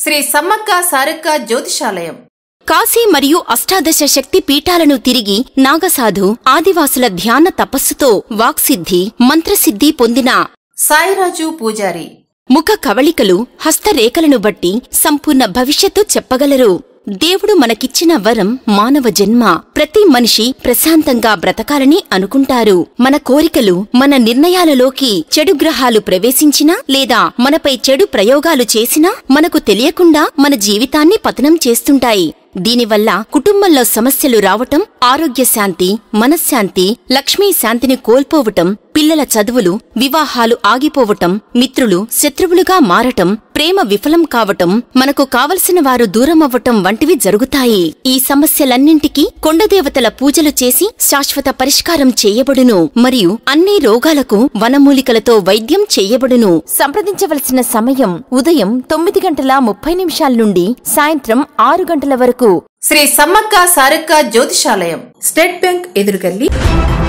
శ్రీ సమ్మక్క సారక్క జ్యోతిషాలయం కాశీ మరియు అష్టాదశ శక్తి పీఠాలను తిరిగి నాగసాధు ఆదివాసుల ధ్యాన తపస్సుతో వాక్సిద్ధి మంత్రసిద్ధి పొందిన సాయిరాజు పూజారి ముఖ కవళికలు హస్తరేఖలను బట్టి సంపూర్ణ భవిష్యత్తు చెప్పగలరు దేవుడు మనకిచ్చిన వరం మానవ జన్మ ప్రతి మనిషి ప్రశాంతంగా బ్రతకాలని అనుకుంటారు మన కోరికలు మన నిర్ణయాలలోకి చెడు గ్రహాలు ప్రవేశించినా లేదా మనపై చెడు ప్రయోగాలు చేసినా మనకు తెలియకుండా మన జీవితాన్ని పతనం చేస్తుంటాయి దీనివల్ల కుటుంబంలో సమస్యలు రావటం ఆరోగ్య శాంతి మనశ్శాంతి లక్ష్మీ శాంతిని కోల్పోవటం పిల్లల చదువులు వివాహాలు ఆగిపోవటం మిత్రులు శత్రువులుగా మారటం ప్రేమ విఫలం కావటం మనకు కావలసిన వారు దూరమవ్వటం వంటివి జరుగుతాయి ఈ సమస్యలన్నింటికీ కొండదేవతల పూజలు చేసి శాశ్వత పరిష్కారం చేయబడును మరియు అన్ని రోగాలకు వనమూలికలతో వైద్యం చేయబడును సంప్రదించవలసిన సమయం ఉదయం తొమ్మిది గంటల ముప్పై నిమిషాల నుండి సాయంత్రం ఆరు గంటల వరకు శ్రీ సమ్మక్క సారక్క జ్యోతిషాలయం స్టేట్ బ్యాంక్ ఎదురుగల్లి